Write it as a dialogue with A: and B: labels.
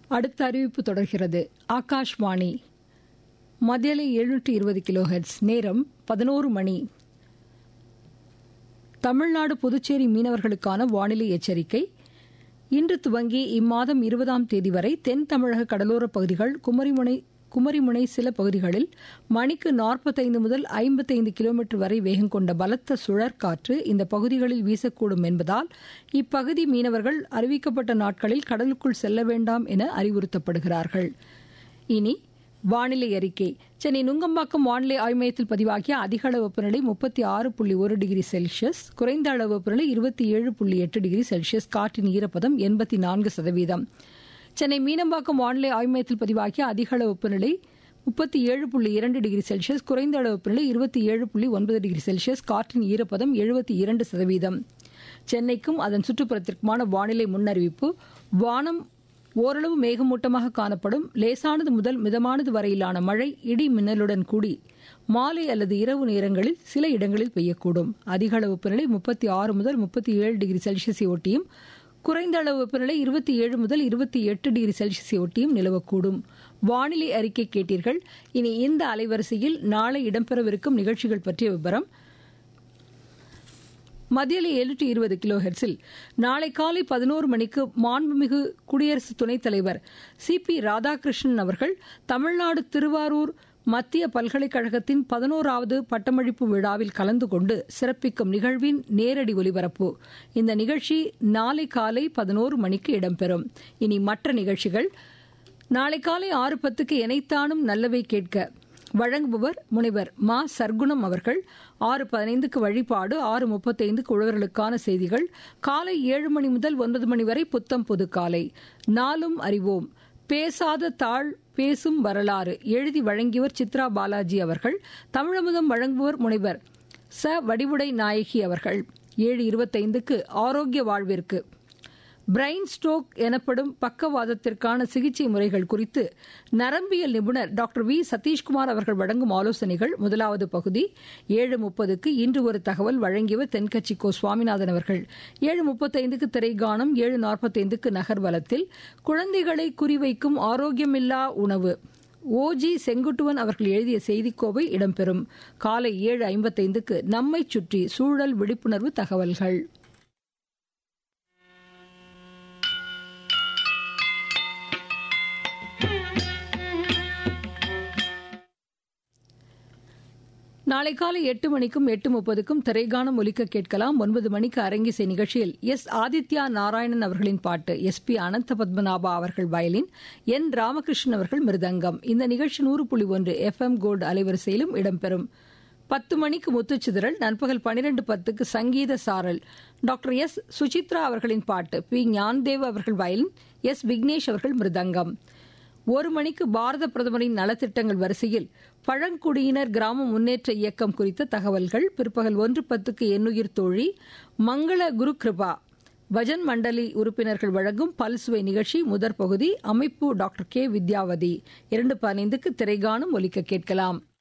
A: அடுத்த அறிவிப்பு தொடர்கிறது ஆகாஷ்வாணி மதியலை எழுநூற்றி இருபது கிலோஹெட்ஸ் நேரம் பதினோரு மணி தமிழ்நாடு புதுச்சேரி மீனவர்களுக்கான வானிலை எச்சரிக்கை இன்று துவங்கி இம்மாதம் இருபதாம் தேதி வரை தென் தமிழக கடலோரப் பகுதிகள் குமரிமுனை குமரிமுனை சில பகுதிகளில் மணிக்கு நாற்பத்தைந்து முதல் ஐம்பத்தைந்து கிலோமீட்டர் வரை வேகம் கொண்ட பலத்த சுழற்காற்று இந்த பகுதிகளில் வீசக்கூடும் என்பதால் இப்பகுதி மீனவர்கள் அறிவிக்கப்பட்ட நாட்களில் கடலுக்குள் செல்ல வேண்டாம் என அறிவுறுத்தப்படுகிறார்கள் இனி வானிலை அறிக்கை சென்னை நுங்கம்பாக்கம் வானிலை ஆய்வு மையத்தில் பதிவாகிய அதிக அளவு வெப்பநிலை முப்பத்தி ஆறு புள்ளி ஒரு டிகிரி செல்சியஸ் குறைந்த அளவு வெப்பநிலை இருபத்தி ஏழு புள்ளி எட்டு டிகிரி செல்சியஸ் காற்றின் ஈரப்பதம் எண்பத்தி நான்கு சதவீதம் சென்னை மீனம்பாக்கம் வானிலை ஆய்வு மையத்தில் பதிவாகிய அதிக அளவு வெப்பநிலை முப்பத்தி ஏழு புள்ளி இரண்டு டிகிரி செல்சியஸ் குறைந்த அளவு வெப்பநிலை இருபத்தி ஏழு புள்ளி ஒன்பது டிகிரி செல்சியஸ் காற்றின் ஈரப்பதம் எழுபத்தி இரண்டு சதவீதம் சென்னைக்கும் அதன் சுற்றுப்புறத்திற்குமான வானிலை முன்னறிவிப்பு வானம் ஓரளவு மேகமூட்டமாக காணப்படும் லேசானது முதல் மிதமானது வரையிலான மழை இடி மின்னலுடன் கூடி மாலை அல்லது இரவு நேரங்களில் சில இடங்களில் பெய்யக்கூடும் அதிக அளவு வெப்பநிலை முப்பத்தி ஆறு முதல் முப்பத்தி ஏழு டிகிரி செல்சியஸை ஒட்டியும் குறைந்த அளவு வெப்பநிலை இருபத்தி ஏழு முதல் இருபத்தி எட்டு டிகிரி செல்சியஸை ஒட்டியும் நிலவக்கூடும் வானிலை அறிக்கை கேட்டீர்கள் இனி இந்த அலைவரிசையில் நாளை இடம்பெறவிருக்கும் நிகழ்ச்சிகள் பற்றிய விவரம் மத்தியிலே எழுநூற்றி இருபது கிலோ ஹெர்ட்ஸில் நாளை காலை பதினோரு மணிக்கு மாண்புமிகு குடியரசு துணைத் தலைவர் சி பி ராதாகிருஷ்ணன் அவர்கள் தமிழ்நாடு திருவாரூர் மத்திய பல்கலைக்கழகத்தின் பதினோராவது பட்டமளிப்பு விழாவில் கலந்து கொண்டு சிறப்பிக்கும் நிகழ்வின் நேரடி ஒலிபரப்பு இந்த நிகழ்ச்சி நாளை காலை பதினோரு மணிக்கு இடம்பெறும் இனி மற்ற நிகழ்ச்சிகள் நாளை காலை ஆறு பத்துக்கு எனைத்தானும் நல்லவை கேட்க வழங்குபவர் முனைவர் மா சர்க்குணம் அவர்கள் ஆறு பதினைந்துக்கு வழிபாடு ஆறு முப்பத்தைந்துக்கு உழவர்களுக்கான செய்திகள் காலை ஏழு மணி முதல் ஒன்பது மணி வரை புத்தம் புது காலை நாளும் அறிவோம் பேசாத தாழ் பேசும் வரலாறு எழுதி வழங்கியவர் சித்ரா பாலாஜி அவர்கள் தமிழமுதம் வழங்குபவர் முனைவர் ச வடிவுடை நாயகி அவர்கள் ஏழு இருபத்தைந்துக்கு ஆரோக்கிய வாழ்விற்கு பிரைன் ஸ்ட்ரோக் எனப்படும் பக்கவாதத்திற்கான சிகிச்சை முறைகள் குறித்து நரம்பியல் நிபுணர் டாக்டர் வி சதீஷ்குமார் அவர்கள் வழங்கும் ஆலோசனைகள் முதலாவது பகுதி ஏழு முப்பதுக்கு இன்று ஒரு தகவல் வழங்கியவர் தென்கட்சி கோ சுவாமிநாதன் அவர்கள் ஏழு முப்பத்தைந்துக்கு திரைகானம் ஏழு நாற்பத்தைந்துக்கு நகர்வலத்தில் குழந்தைகளை குறிவைக்கும் ஆரோக்கியமில்லா உணவு ஓஜி செங்குட்டுவன் அவர்கள் எழுதிய செய்திக்கோவை இடம்பெறும் காலை ஏழு ஐம்பத்தைந்துக்கு நம்மை சுற்றி சூழல் விழிப்புணர்வு தகவல்கள் நாளை காலை எட்டு மணிக்கும் எட்டு முப்பதுக்கும் திரைகானம் ஒலிக்க கேட்கலாம் ஒன்பது மணிக்கு அரங்கிசை நிகழ்ச்சியில் எஸ் ஆதித்யா நாராயணன் அவர்களின் பாட்டு எஸ் பி அனந்த பத்மநாபா அவர்கள் வயலின் என் ராமகிருஷ்ணன் அவர்கள் மிருதங்கம் இந்த நிகழ்ச்சி நூறு புள்ளி ஒன்று எஃப் எம் கோல்டு அலைவரிசையிலும் இடம்பெறும் பத்து மணிக்கு முத்துச்சிதறல் நண்பகல் பனிரெண்டு பத்துக்கு சங்கீத சாரல் டாக்டர் எஸ் சுசித்ரா அவர்களின் பாட்டு பி ஞான்தேவ் அவர்கள் வயலின் எஸ் விக்னேஷ் அவர்கள் மிருதங்கம் ஒரு மணிக்கு பாரத பிரதமரின் நலத்திட்டங்கள் வரிசையில் பழங்குடியினர் கிராம முன்னேற்ற இயக்கம் குறித்த தகவல்கள் பிற்பகல் ஒன்று பத்துக்கு எண்ணுயிர் தோழி மங்கள குரு கிருபா பஜன் மண்டலி உறுப்பினர்கள் வழங்கும் பல்சுவை நிகழ்ச்சி முதற் பகுதி அமைப்பு டாக்டர் கே வித்யாவதி இரண்டு பதினைந்துக்கு திரைகாணும் ஒலிக்க கேட்கலாம்